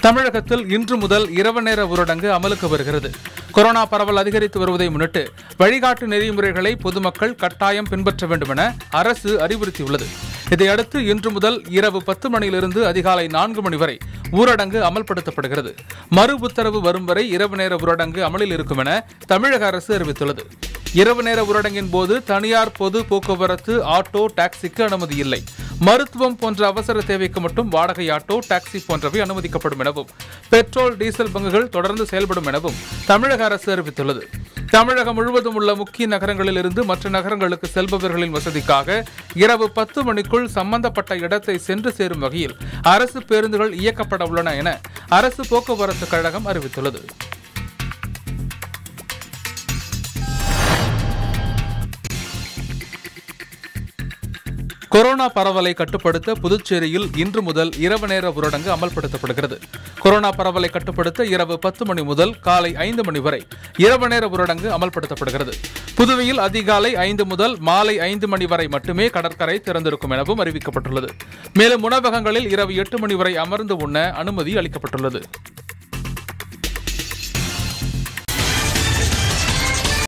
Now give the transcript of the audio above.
தமிழகத்தில் இன்று முதல் இரவு நேர ஊரடங்கு அமலுக்கு வருகிறது கொரோனா பரவல் அதிகரித்து வருவதை முன்னிட்டு வழிகாட்டு நெறிமுறைகளை பொதுமக்கள் கட்டாயம் பின்பற்ற வேண்டும் என அரசு அறிவுறுத்தியுள்ளது இதையடுத்து இன்று முதல் இரவு பத்து மணியிலிருந்து அதிகாலை நான்கு மணி வரை ஊரடங்கு அமல்படுத்தப்படுகிறது மறு உத்தரவு வரும் வரை இரவு நேர ஊரடங்கு அமலில் இருக்கும் என தமிழக அரசு அறிவித்துள்ளது இரவு நேர ஊரடங்கின் போது தனியார் பொது போக்குவரத்து ஆட்டோ டாக்ஸிக்கு அனுமதி இல்லை மருத்துவம் போன்ற அவசர தேவைக்கு மட்டும் வாடகை ஆட்டோ டாக்ஸி போன்றவை அனுமதிக்கப்படும் எனவும் பெட்ரோல் டீசல் பங்குகள் தொடர்ந்து செயல்படும் எனவும் தமிழக அரசு அறிவித்துள்ளது தமிழகம் முழுவதும் உள்ள முக்கிய நகரங்களில் இருந்து மற்ற நகரங்களுக்கு செல்பவர்களின் வசதிக்காக இரவு பத்து மணிக்குள் சம்பந்தப்பட்ட இடத்தை சென்று சேரும் வகையில் அரசு பேருந்துகள் இயக்கப்பட உள்ளன என அரசு போக்குவரத்து கழகம் அறிவித்துள்ளது கொரோனா பரவலை கட்டுப்படுத்த புதுச்சேரியில் இன்று முதல் இரவு நேர ஊரடங்கு அமல்படுத்தப்படுகிறது கொரோனா பரவலை கட்டுப்படுத்த இரவு பத்து மணி முதல் காலை ஐந்து மணி வரை இரவு நேர ஊரடங்கு அமல்படுத்தப்படுகிறது புதுவையில் அதிகாலை ஐந்து முதல் மாலை ஐந்து மணி வரை மட்டுமே கடற்கரை திறந்திருக்கும் எனவும் அறிவிக்கப்பட்டுள்ளது மேலும் உணவகங்களில் இரவு எட்டு மணி வரை அமர்ந்து உண்ண அனுமதி அளிக்கப்பட்டுள்ளது